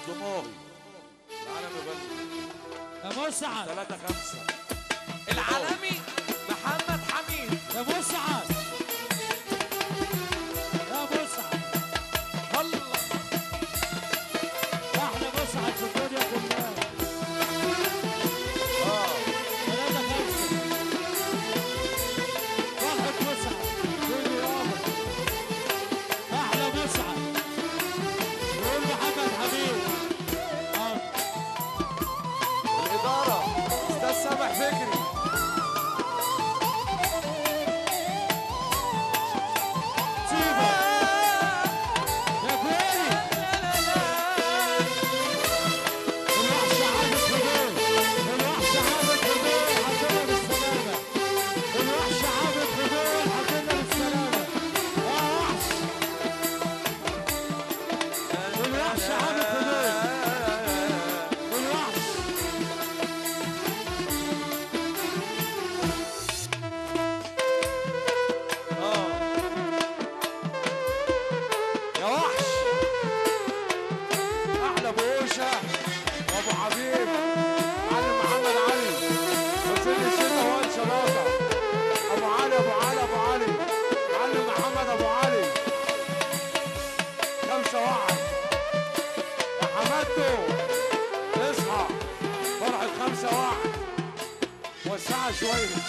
الدماغي تعالى نغني يا مسعد ثلاثة خمسة العالمي محمد حميد يا مسعد يا مسعد الله احلى مسعد في الدنيا كلها اه ثلاثة خمسة فرحة مسعد كل يوم احلى مسعد يقول محمد حبيب اه الإدارة أستاذ سامح فكري سيبه يا كويري الوحش عابد حدود الوحش عابد حدود حطينا بالسلامة الوحش عابد حدود حطينا بالسلامة يا وحش الوحش عابد حدود الوحش آه. يا وحش أحلى بوشة وأبو حبيب علي محمد علي وسيد الشتا هو الشلاطة أبو علي أبو علي أبو علي علي محمد أبو علي خمسة واحد يا حمادو اصحى فرحة خمسة واحد وسعها شوية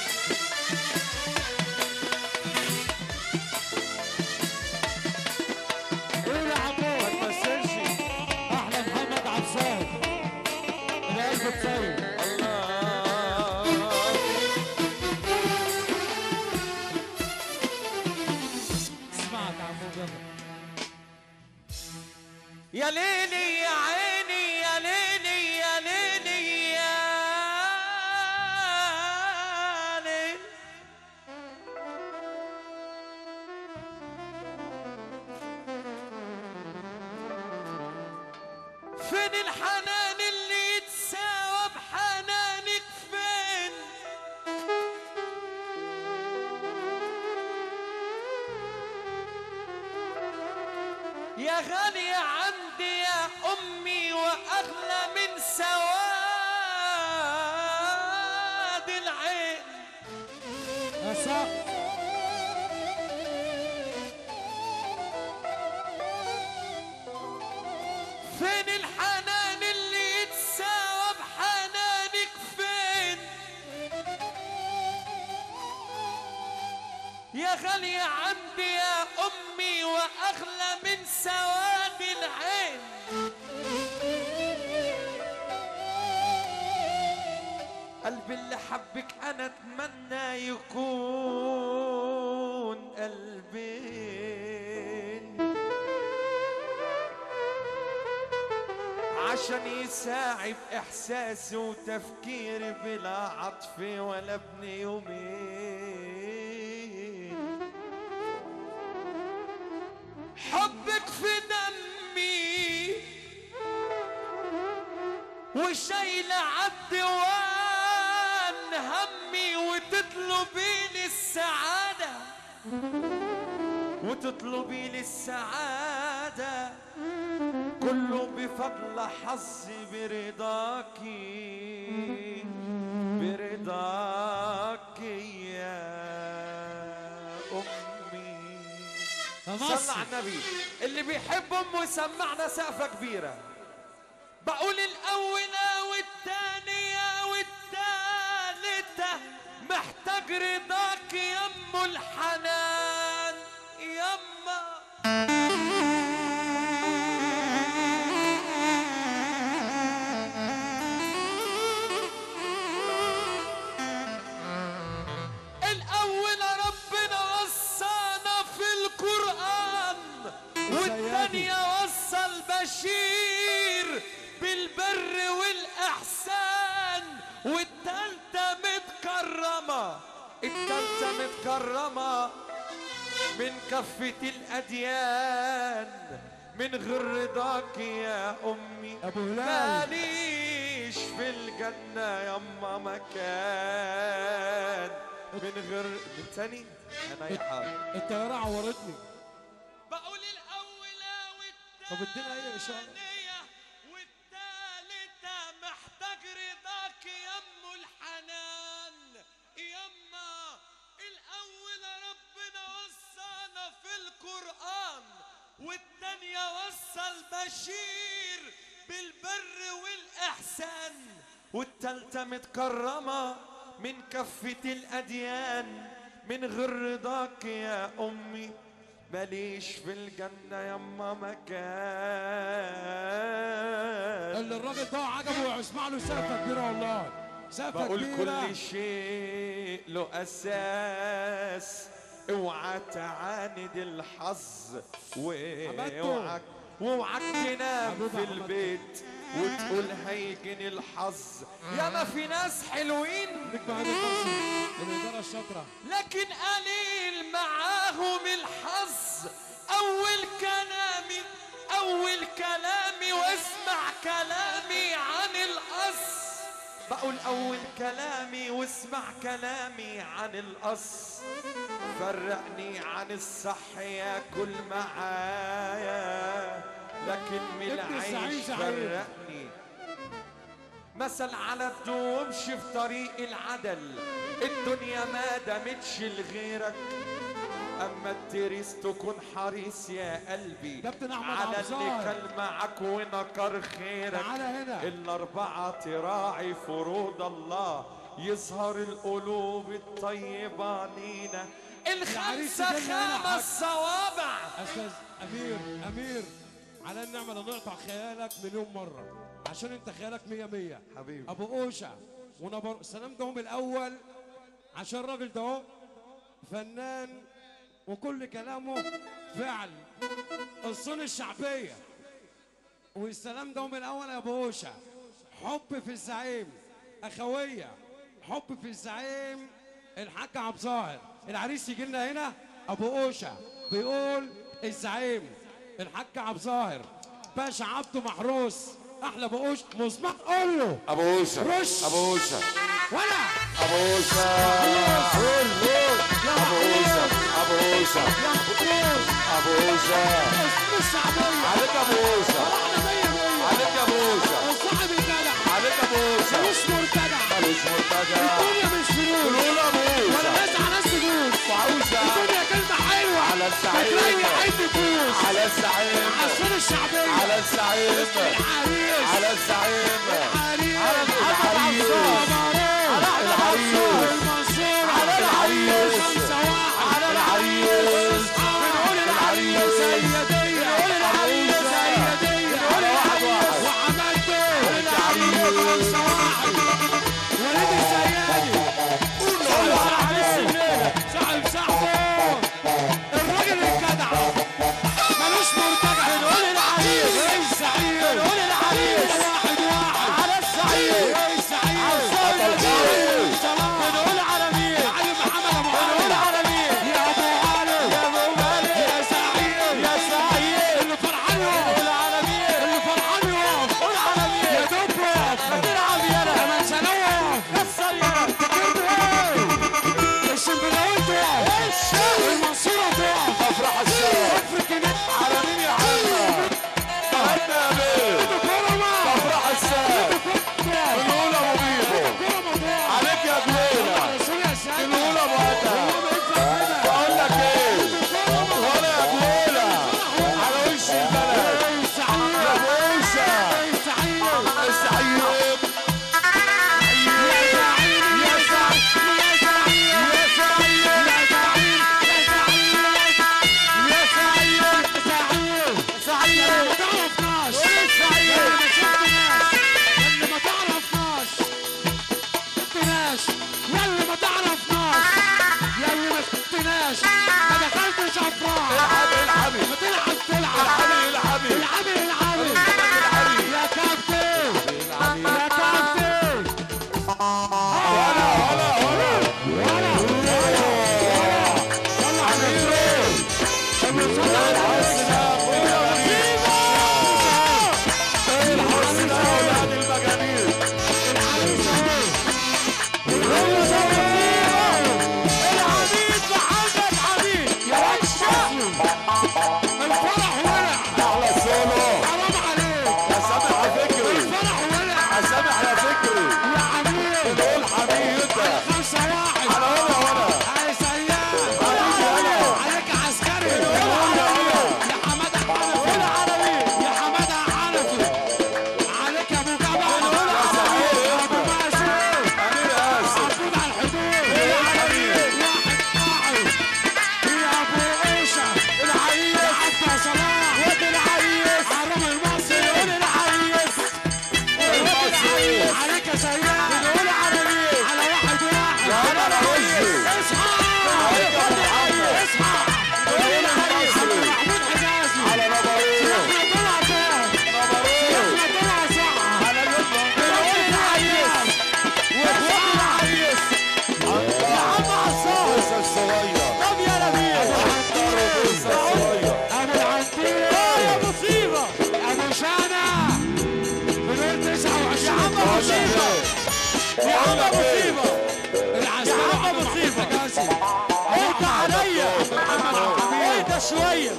قول يا ما عمور تمثلش احلى محمد عبسان القلب الطيب الله اسمعك يا عمور يلا يا ليلي يا عيني يا ليلي يا ليلي يا ليل فين الحنان اللي يتساوى بحنانك فين يا غالية عندي يا أمي وأغلى من سواد العين يا سقف فين الحنان اللي يتساوى بحنانك فين يا غالية عندي يا أمي وأغلى من سواد العين قلبي اللي حبك أنا أتمنى يكون قلبين عشان يساعد احساسي وتفكيري بلا عطف ولا ابن يومين حبك في دمي وشايلة عالديوان همي وتطلبي لي السعادة وتطلبي لي السعادة كله بفضل حظي برضاكي برضاكي يا أمي يا صلى مصر على النبي اللي بيحب أمه يسمعنا سقفة كبيرة بقول الأولى والثانية والثالثة محتاج رضاك يا أم الحنان يما الأول ربنا وصانا في القرآن والثانية وصى البشير بالبر والإحسان والتالتة متكرمة التالتة متكرمة من كفة الأديان من غير رضاك يا أمي أبو هلال. ماليش في الجنة يما مكان من غير من تاني أنا يا حال الطيارة عورتني بقول الأولى والثانية طب ادينا أي إشارة. والثالثة إحسان والتالتة متكرمة من كفة الأديان من غير رضاك يا أمي ماليش في الجنة يما مكان اللي الراجل ده عجبه اسمع له سقفه كبيره والله سقفه بقول كبيره كل شيء له اساس اوعى تعاند الحظ واوعى واوعك تنام حبيبي في أحمد. البيت وتقول هيجن الحظ يا ما في ناس حلوين نجم هادي القاسم الاداره الشاطره لكن قليل معاهم الحظ اول كلامي اول كلامي واسمع كلامي عن القص بقول اول كلامي واسمع كلامي عن القص فرقني عن الصح ياكل معايا لكن من ابن الزعيم العيش زعيم. فرقني مثل على تدومش في طريق العدل الدنيا ما دامتش لغيرك اما التريس تكون حريص يا قلبي كابتن أحمد على عبد اللي الصالح. كان معك ونكر خيرك تعالى هنا. الاربعه تراعي فروض الله يظهر القلوب الطيبه لينا العريس الخمسه جاي هنا حاج. خمس صوابع استاذ امير امير على النعمه اللي نقطع خيالك مليون مره عشان انت خيالك مية مية حبيبي. ابو اوشع ونبر سلام دوم الاول عشان الراجل ده اهو فنان وكل كلامه فعل الصون الشعبيه والسلام دوم الاول يا ابو اوشع حب في الزعيم اخويه حب في الزعيم الحاج عبد الظاهر العريس يجي لنا هنا ابو اوشع بيقول الزعيم الحاج عبد الظاهر باشا عبده محروس احلى ابو اوشع مصباح قول له ابو اوشا رش. ابو اوشا ولا ابو اوشا قول قول ابو اوشا ابو اوشا يا محروس ابو اوشا الصون الشعبيه عليك ابو اوشا احنا مية مية عليك ابو اوشا وصاحب الجدع عليك ابو اوشا ملوش مرتجع ملوش مرتجع الدنيا مش فلوس قول ابو ولا اوشا ناس على ناس تدوس وعوشا الدنيا كلمة حلوة على الزعيم. بتلاقي عين تفوز على الزعيم عالصورة الشعبية على الزعيم العريس على الزعيم العريس على العريس. على العريس. المنصورة على العريس. خمسة واحد على العريس بنقول العريس سيدية بنقول العريس سيدية على واحد واحد. وعملته العريس. خمسة واحد وليد السيادي صاحب العريس الليلة صاحب صاحبه الراجل الجدع ملوش مرتجع بنقول العريس الزعيم بنقول العريس واحد واحد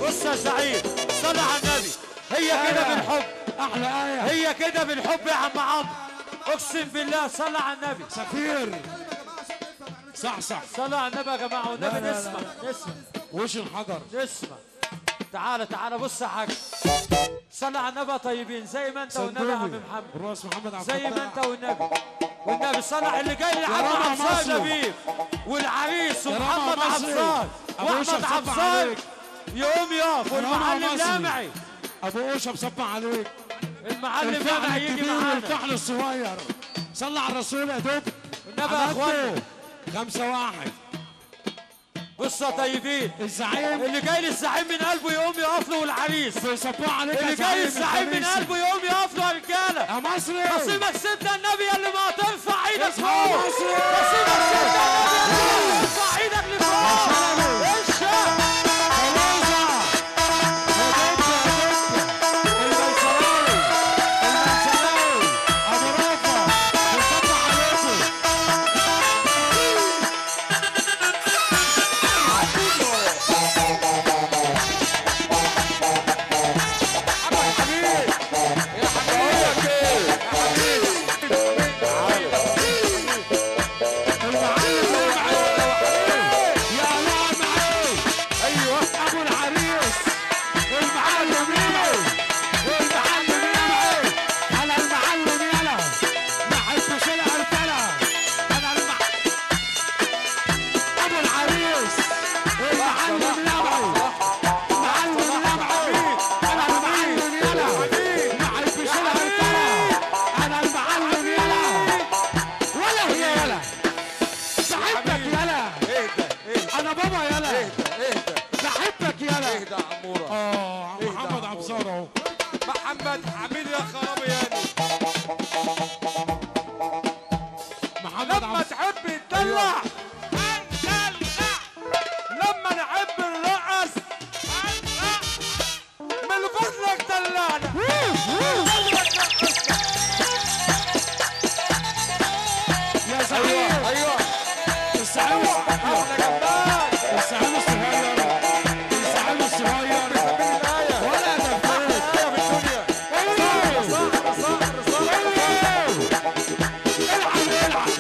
بص يا سعيد صل على النبي هي كده آية. بالحب احلى ايه هي كده بالحب يا عم عمرو اقسم بالله صل على النبي سفير صح صح صل على النبي يا جماعه لا، والنبي لا، لا. نسمع نسمع وش الحجر نسمع تعالى تعالى بص يا حاج صل على النبي يا طيبين زي ما انت والنبي يا عم صندوقي. محمد الراس محمد عبد زي ما الفتاح. انت والنبي والنبي صلى اللي جاي لعم رامي عبد مصري. نبيل والعريس رامي ومحمد مصري. عبصان أبو يوسف واحمد صب عبصان عليك. يقوم يقف رامي والمعلم مصري. لامعي ابو اوشب صب عليك المعلم الفحل لامعي يجي الكبير معانا والفحل الصغير صلى على الرسول يا دوب والنبي يا عملته. اخوانا خمسة واحد بص يا طيبين الزعيم اللي جاي للزعيم من قلبه يقوم يقف له والعريس بيصبوا عليك يا اللي جاي زعيم للزعيم من الخميسي. قلبه يقوم يقف له يا رجاله يا مصري نصيبك سيدنا النبي اللي ما ترفع ايدك اسمع فوق مصري. نصيبك سيدنا النبي اللي ما ترفع ايدك لفوق سلامي. الشام خلاصة يا دب يا دب المنسلاوي المنسلاوي ابو رافع بيصب عليكم المعلم ربعي يا لامعي ايوه ابو العريس المعلم يلعب والمعلم يلعب انا المعلم يلعب ما احبش العرفله انا المع... ابو العريس المعلم يلعب معلم يلعب انا المعلم يلعب ما احبش العرفله انا المعلم يلعب ولا هي يلا بحبك يلا اهدى اهدى انا بابا يلا اهدى اهدى بحبك يلا اهدى يا عموره اه إيه ده محمد عمورة؟ عبصار اهو محمد حميد يا خرابي يعني محمد لما عبصار تحب تدلع لما نحب نرقص من فضلك دلعنا يا زعيم ايوه الزعيم احنا جنبك الزعيم الصغير الزعيم الصغير ولا دفعت يا بالدنيا صقر صقر صقر العب العب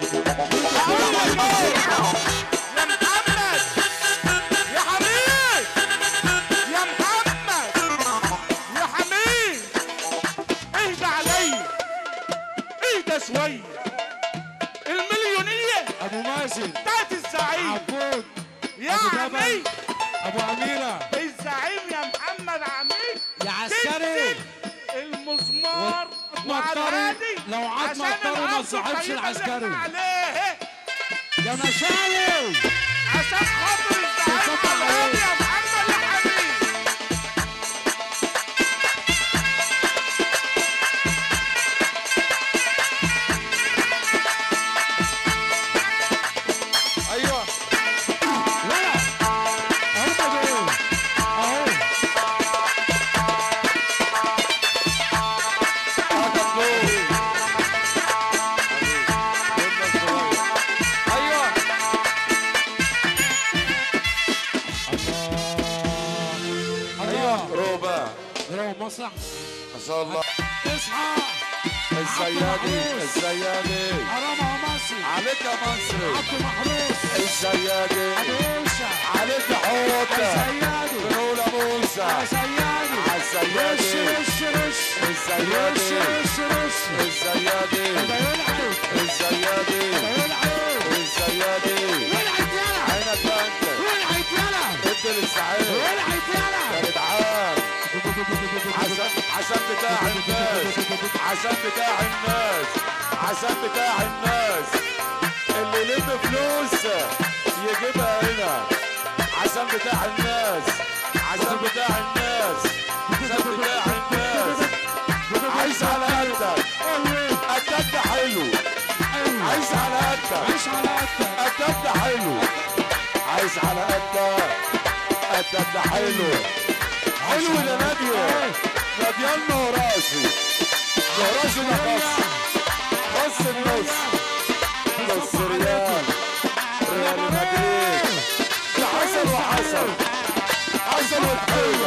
يا محمد يا حميد يا محمد يا حميد اهدى عليا اهدى شويه المليونيه ابو مازن بتاعت الزعيم عبود يا أبو جبل. عمي ابو اميره الزعيم يا محمد عمي يا عسكري تمسك المزمار مطري وعلادي لو عاد عشان مطري ما الأرض تصاحبش الطيبة اللي العسكري احنا عليه يا مشاوي عشان خاطر الزعيم بيصب على عليك. يا محمد يا حبيبي ايوه لا هم دول اهو ايوه الله روبا روح مسرح ما شاء الله اصحى الزيادي الزيادي حرام يا مصري عليك يا مصري عبد محروس الزيادي ابو اوشا عليك يا حوت الزيادي بنقول يا موسى يا زيادي عالزيادي رش رش رش الزيادي رش رش الزيادي ده يلعب الزيادي ده يلعب الزيادي ولعت يلا عينك انت ولعت يلا ادي للسعيد ولعت يا يلا جدعان عشان عشان بتاع الناس عشان بتاع الناس عشان بتاع الناس اللي يلم فلوس يجيبها هنا عشان بتاع الناس عشان بتاع الناس عشان بتاع الناس عايز على قدك قدك ده حلو عايز على قدك عيش على قدك قدك ده حلو عايز على قدك قدك ده حلو حلو ده نادية ناديان وراسي وراسي ده خص خص النص نص ريال ريال مدريد ده حسن وحسن حسن فتحية